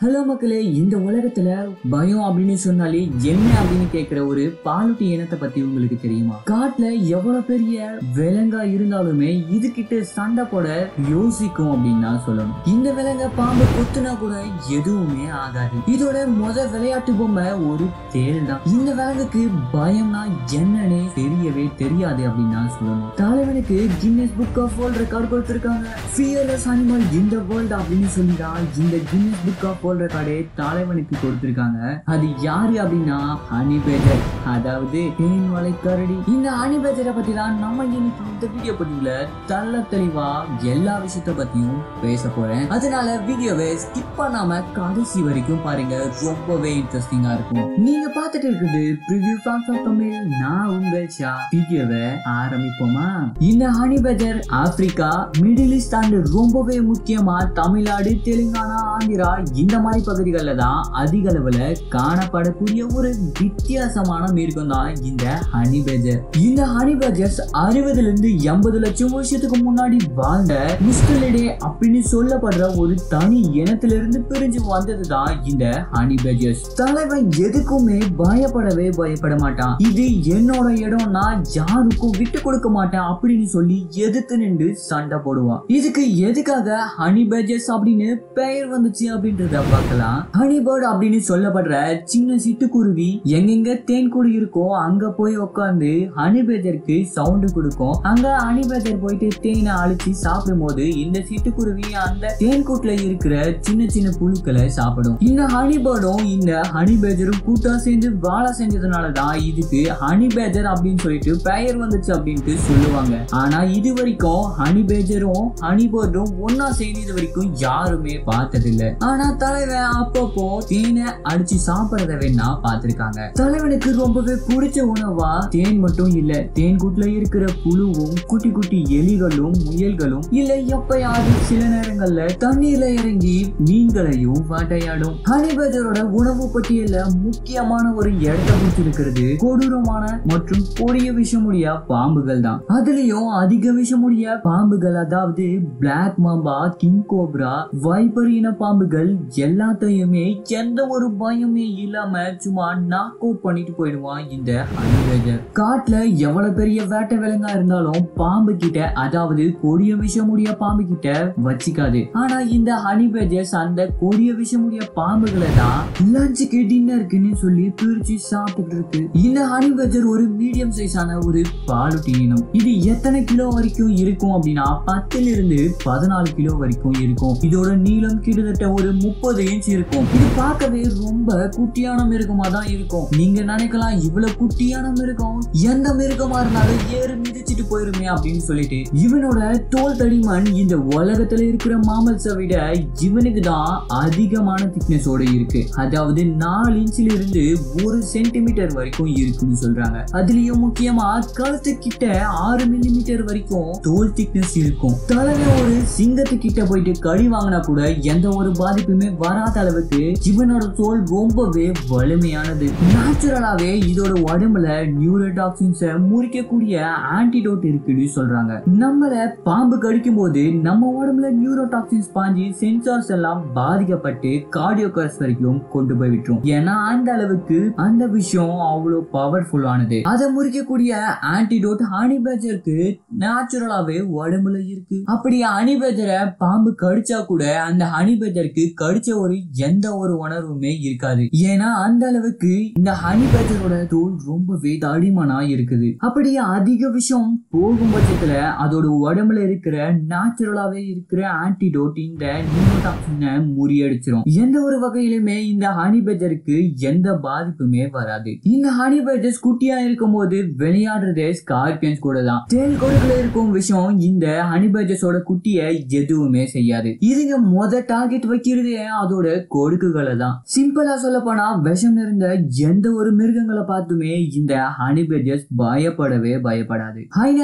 hello மக்களே இந்த உலகத்துல பயம் அப்படின்னு சொன்னாலே என்ன அப்படின்னு கேக்குற ஒரு பாலூட்டி இனத்தை பத்தி உங்களுக்கு தெரியுமா காட்டுல எவ்வளவு பெரிய விலங்கா இருந்தாலுமே இது கிட்ட சண்டை போட யோசிக்கும் அப்படின்னு தான் சொல்லணும் இந்த விலங்க பாம்பு கொத்துனா கூட எதுவுமே ஆகாது இதோட முத விளையாட்டு பொம்மை ஒரு தேள் தான் இந்த விலங்குக்கு பயம்னா என்னன்னே தெரியவே தெரியாது அப்படின்னு தான் சொல்லணும் தலைவனுக்கு Guinness book of world record கொடுத்திருக்காங்க ஃபியர்லெஸ் அனிமல் இந்த வேர்ல்ட் அப்படின்னு சொல்லி தான் இந்த கின்னஸ் புக் ஆஃப் வேர்ல்ட் ரெக்கார்டே தலைவனுக்கு கொடுத்திருக்காங்க அது யாரு அப்படின்னா ஹனி பேஜர் அதாவது தேன் வலை கரடி இந்த ஹனி பேஜரை பத்தி தான் நம்ம இன்னைக்கு இந்த வீடியோ பதிவுல தள்ள தெளிவா எல்லா விஷயத்த பத்தியும் பேச போறேன் அதனால வீடியோவை ஸ்கிப் பண்ணாம கடைசி வரைக்கும் பாருங்க ரொம்பவே இன்ட்ரெஸ்டிங்கா இருக்கும் நீங்க பார்த்துட்டு இருக்குது ப்ரிவ்யூ ஃபார்ம்ஸ் ஆஃப் தமிழ் நான் உங்கள் ஷா வீடியோவை ஆரம்பிப்போமா இந்த honey badger Africa middle east and ரொம்பவே முக்கியமா தமிழ்நாடு தெலுங்கானா ஆந்திரா இந்த மாதிரி பகுதிகளில் தான் அதிக அளவுல காணப்படக்கூடிய ஒரு வித்தியாசமான மிருகம் தான் இந்த ஹனி பேஜர் இந்த ஹனி பேஜர்ஸ் அறுபதுல இருந்து எண்பது லட்சம் வருஷத்துக்கு முன்னாடி வாழ்ந்த முஸ்டலிடே அப்படின்னு சொல்லப்படுற ஒரு தனி இனத்திலிருந்து பிரிஞ்சு வந்தது தான் இந்த ஹனி பேஜர்ஸ் தலைவன் எதுக்குமே பயப்படவே பயப்பட மாட்டான் இது என்னோட இடம் நான் யாருக்கும் விட்டு கொடுக்க மாட்டேன் அப்படின்னு சொல்லி எதிர்த்து நின்று சண்டை போடுவான் இதுக்கு எதுக்காக ஹனி பேஜர்ஸ் அப்படின்னு பெயர் வந்துச்சு அப்படின்றத பார்க்கலாம் ஹனி பேர்ட் அப்படின்னு சொல்லப்படுற சின்ன சிட்டுக்குருவி எங்கெங்க தேன் கூடு இருக்கோ அங்க போய் உட்காந்து ஹனி பேஜருக்கு சவுண்டு கொடுக்கும் அங்க ஹனி பேஜர் போயிட்டு தேனை அழிச்சு சாப்பிடும் போது இந்த சிட்டுக்குருவி அந்த தேன் கூட்டுல இருக்கிற சின்ன சின்ன புழுக்களை சாப்பிடும் இந்த ஹனி பேர்டும் இந்த ஹனி பேஜரும் கூட்டா சேர்ந்து வாழ செஞ்சதுனால தான் இதுக்கு ஹனி பேஜர் அப்படின்னு சொல்லிட்டு பெயர் வந்துச்சு அப்படின்ட்டு சொல்லுவாங்க ஆனா இது வரைக்கும் ஹனி பேஜரும் ஹனி பேர்டும் ஒன்னா சேர்ந்து இது வரைக்கும் யாருமே பார்த்ததில்ல ஆனா தலைவன் அப்பப்போ தேனை அடிச்சு சாப்பிடறத வேணா பார்த்திருக்காங்க தலைவனுக்கு ரொம்பவே பிடிச்ச உணவா தேன் மட்டும் இல்ல தேன் கூட்டுல இருக்கிற புழுவும் குட்டி குட்டி எலிகளும் முயல்களும் இல்ல எப்பயாவது சில நேரங்கள்ல தண்ணீர்ல இறங்கி மீன்களையும் வேட்டையாடும் ஹனிபேஜரோட உணவு பட்டியல்ல முக்கியமான ஒரு இடத்தை பிடிச்சிருக்கிறது கொடூரமான மற்றும் கொடிய விஷமுடைய பாம்புகள் தான் அதுலயும் அதிக விஷமுடைய பாம்புகள் அதாவது black mamba king cobra viper இன பாம்புகள் எல்லாத்தையுமே எந்த ஒரு பயமே இல்லாம சும்மா நாக் அவுட் பண்ணிட்டு போயிடுவான் இந்த ஹனிபேஜர் காட்டுல எவ்வளவு பெரிய வேட்டை விலங்கா இருந்தாலும் பாம்பு கிட்ட அதாவது கொடிய விஷமுடைய பாம்பு கிட்ட வச்சுக்காது ஆனா இந்த ஹனிபேஜர்ஸ் அந்த கொடிய விஷமுடைய பாம்புகளை தான் லஞ்சுக்கு டின்னருக்குன்னு சொல்லி பிரிச்சு சாப்பிட்டு இருக்கு இந்த ஹனிபேஜர் ஒரு மீடியம் சைஸான ஒரு பாலுட்டி இனம் இது எத்தனை கிலோ வரைக்கும் இருக்கும் அப்படின்னா பத்துல இருந்து பதினாலு கிலோ வரைக்கும் இருக்கும் இதோட நீளம் கிட்டத்தட்ட ஒரு முப்பது இன்ச் இருக்கும் இது பார்க்கவே ரொம்ப குட்டியான மிருகமா தான் இருக்கும் நீங்க நினைக்கலாம் இவ்வளவு குட்டியான மிருகம் எந்த மிருகமா இருந்தாலும் ஏறு மிதிச்சிட்டு போயிருமே அப்படின்னு சொல்லிட்டு இவனோட தோல் தடிமன் இந்த உலகத்துல இருக்கிற மாமல்ஸை விட இவனுக்கு தான் அதிகமான திக்னஸ் ஓட இருக்கு அதாவது நாலு இன்ச்சில இருந்து ஒரு சென்டிமீட்டர் வரைக்கும் இருக்குன்னு சொல்றாங்க அதுலயும் முக்கியமா கழுத்து கிட்ட ஆறு மில்லிமீட்டர் வரைக்கும் தோல் திக்னஸ் இருக்கும் தலைமை ஒரு சிங்கத்து கிட்ட போயிட்டு கடி வாங்கினா கூட எந்த ஒரு பாதிப்புமே வராத அளவுக்கு இவனோட தோல் ரொம்பவே வலிமையானது நேச்சுரலாவே இதோட உடம்புல நியூரோடாக்சின்ஸை முறிக்கக்கூடிய ஆன்டிடோட் இருக்குன்னு சொல்றாங்க நம்மள பாம்பு கடிக்கும் போது நம்ம உடம்புல நியூரோடாக்சின்ஸ் பாஞ்சு சென்சார்ஸ் எல்லாம் பாதிக்கப்பட்டு கார்டியோகாஸ் வரைக்கும் கொண்டு போய் விட்டுரும் ஏன்னா அந்த அளவுக்கு அந்த விஷயம் அவ்வளவு பவர்ஃபுல்லானது அதை முறிக்கக்கூடிய ஆன்டிடோட் ஹனிபேஜருக்கு நேச்சுரலாவே உடம்புல இருக்கு அப்படி ஹனிபேஜரை பாம்பு கடிச்சா கூட அந்த ஹனிபேஜருக்கு கடிச்ச ஒரு எந்த ஒரு உணர்வுமே இருக்காது ஏன்னா அந்த அளவுக்கு இந்த ஹனிபேஜரோட தோல் ரொம்பவே தடிமனா இருக்குது அப்படி அதிக விஷம் போகும் பட்சத்துல அதோட உடம்புல இருக்கிற நேச்சுரலாவே இருக்கிற ஆன்டிடோட் இந்த நியூரோடாக்சினை முறியடிச்சிரும் எந்த ஒரு வகையிலுமே இந்த ஹனிபேஜருக்கு எந்த பாதிப்புமே வராது இந்த ஹனிபேஜர்ஸ் குட்டியா இருக்கும் போது விளையாடுறதே ஸ்கார்பியன்ஸ் கூட தான் தேல் கொடுக்கல இருக்கும் விஷயம் இந்த ஹனிபேஜர்ஸோட குட்டிய எதுவுமே செய்யாது இதுங்க முத டார்கெட் வைக்கிறதே அதோட கொடுக்குகளை தான் சிம்பிளா சொல்ல போனா விஷம் நிறைந்த எந்த ஒரு மிருகங்களை பார்த்துமே இந்த ஹனிபேஜர்ஸ் பயப்படவே பயப்படாது ஹைனஸ்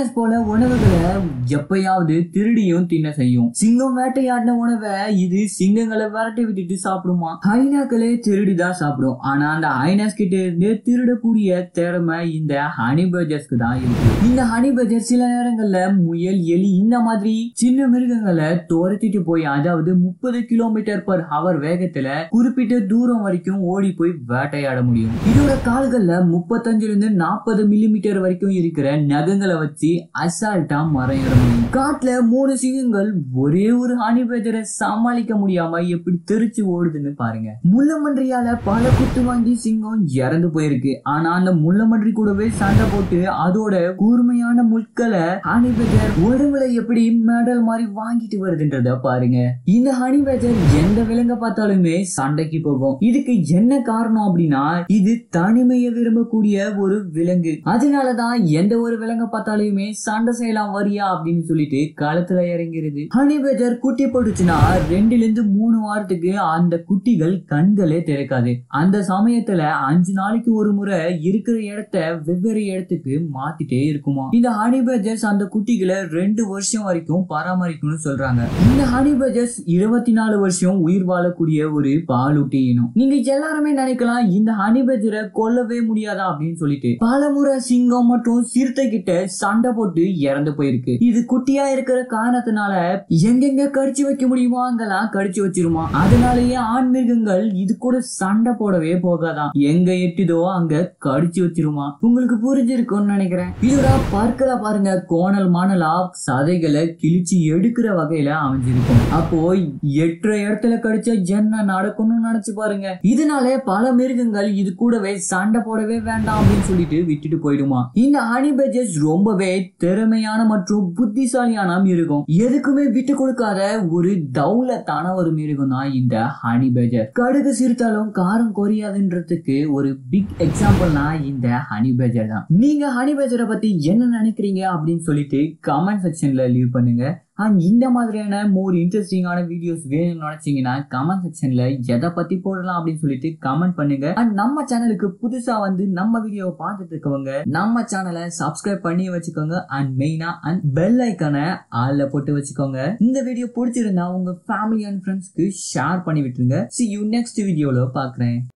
ஹைனாஸ் போல உணவுகளை எப்பயாவது திருடியும் தின்ன செய்யும் சிங்கம் வேட்டையாடின உணவை இது சிங்கங்களை விரட்டி விட்டுட்டு சாப்பிடுமா ஹைனாக்களே திருடிதான் சாப்பிடும் ஆனா அந்த ஹைனாஸ் கிட்ட இருந்து திருடக்கூடிய திறமை இந்த ஹனி பர்ஜர்ஸ்க்கு தான் இருக்கு இந்த ஹனி பர்ஜர் சில நேரங்கள்ல முயல் எலி இந்த மாதிரி சின்ன மிருகங்களை துரத்திட்டு போய் அதாவது முப்பது கிலோமீட்டர் பர் ஹவர் வேகத்துல குறிப்பிட்ட தூரம் வரைக்கும் ஓடி போய் வேட்டையாட முடியும் இதோட கால்கள்ல முப்பத்தஞ்சுல இருந்து நாற்பது மில்லிமீட்டர் வரைக்கும் இருக்கிற நகங்களை வச்சு அசால்ட்டா மரம் ஏற முடியும் காட்டுல மூணு சிங்கங்கள் ஒரே ஒரு ஹனி பர்ஜரை சமாளிக்க முடியாம எப்படி தெரிச்சு ஓடுதுன்னு பாருங்க முள்ளமன்றியால பல குத்து வாங்கி சிங்கம் இறந்து போயிருக்கு ஆனா அந்த முள்ளமன்றி கூடவே சண்டை போட்டு அதோட கூர்மையான முட்களை ஹனி பர்ஜர் உடம்புல எப்படி மெடல் மாதிரி வாங்கிட்டு வருதுன்றத பாருங்க இந்த ஹனி பர்ஜர் எந்த விலங்க பார்த்தாலுமே சண்டைக்கு போகும் இதுக்கு என்ன காரணம் அப்படின்னா இது தனிமையை விரும்பக்கூடிய ஒரு விலங்கு அதனாலதான் எந்த ஒரு விலங்க பார்த்தாலுமே சண்டை செய்யலாம் வரியா அப்படின்னு சொல்லிட்டு களத்துல இறங்கிறது ஹனி பர்ஜர் குட்டி போட்டுச்சுன்னா ரெண்டுல இருந்து மூணு வாரத்துக்கு அந்த குட்டிகள் கண்களே திறக்காது அந்த சமயத்துல அஞ்சு நாளைக்கு ஒரு முறை இருக்கிற இடத்த வெவ்வேறு இடத்துக்கு மாத்திட்டே இருக்குமா இந்த ஹனி பர்ஜர்ஸ் அந்த குட்டிகளை ரெண்டு வருஷம் வரைக்கும் பராமரிக்கணும்னு சொல்றாங்க இந்த ஹனி பர்ஜர்ஸ் இருபத்தி நாலு வருஷம் உயிர் வாழக்கூடிய ஒரு பாலூட்டி இனம் நீங்க எல்லாருமே நினைக்கலாம் இந்த ஹனி பர்ஜரை கொல்லவே முடியாதா அப்படின்னு சொல்லிட்டு பல முறை சிங்கம் மற்றும் சிறுத்தை கிட்ட சண்டை போட்டு இறந்து போயிருக்கு இது குட்டியா இருக்கிற காரணத்தினால எங்கெங்க கடிச்சு வைக்க முடியுமோ அங்கெல்லாம் கடிச்சு வச்சிருமா அதனாலேயே ஆண் மிருகங்கள் இது கூட சண்டை போடவே போகாதாம் எங்க எட்டுதோ அங்க கடிச்சு வச்சிருமா உங்களுக்கு புரிஞ்சிருக்கும்னு நினைக்கிறேன் இதோட பற்களை பாருங்க கோணல் மாணலா சதைகளை கிழிச்சு எடுக்கிற வகையில அமைஞ்சிருக்கும் அப்போ எட்டுற இடத்துல கடிச்சா என்ன நடக்கும்னு நினைச்சு பாருங்க இதனாலே பல மிருகங்கள் இது கூடவே சண்டை போடவே வேண்டாம் அப்படின்னு சொல்லிட்டு விட்டுட்டு போயிடுமா இந்த ஹனி பஜஸ் ரொம்பவே திறமையான மற்றும் புத்திசாலியான மிருகம் எதுக்குமே விட்டு கொடுக்காத ஒரு தௌலத்தான ஒரு மிருகம் தான் இந்த ஹனி பஜர் கடுகு சிரித்தாலும் காரம் குறையாதுன்றதுக்கு ஒரு பிக் எக்ஸாம்பிள்னா இந்த ஹனி பஜர் தான் நீங்க ஹனி பஜரை பத்தி என்ன நினைக்கிறீங்க அப்படின்னு சொல்லிட்டு கமெண்ட் செக்ஷன்ல லீவ் பண்ணுங்க அண்ட் இந்த மாதிரியான மோர் இன்ட்ரெஸ்டிங்கான வீடியோஸ் வேணும்னு நினைச்சீங்கன்னா கமெண்ட் செக்ஷன்ல எதை பத்தி போடலாம் அப்படின்னு சொல்லிட்டு கமெண்ட் பண்ணுங்க அண்ட் நம்ம சேனலுக்கு புதுசா வந்து நம்ம வீடியோவை பார்த்துட்டு இருக்கவங்க நம்ம சேனலை சப்ஸ்கிரைப் பண்ணி வச்சுக்கோங்க அண்ட் மெயினா அண்ட் பெல் ஐக்கான ஆள்ல போட்டு வச்சுக்கோங்க இந்த வீடியோ பிடிச்சிருந்தா உங்க ஃபேமிலி அண்ட் ஃப்ரெண்ட்ஸ்க்கு ஷேர் பண்ணி விட்டுருங்க சி யூ நெக்ஸ்ட் வீடியோல பாக்குறேன்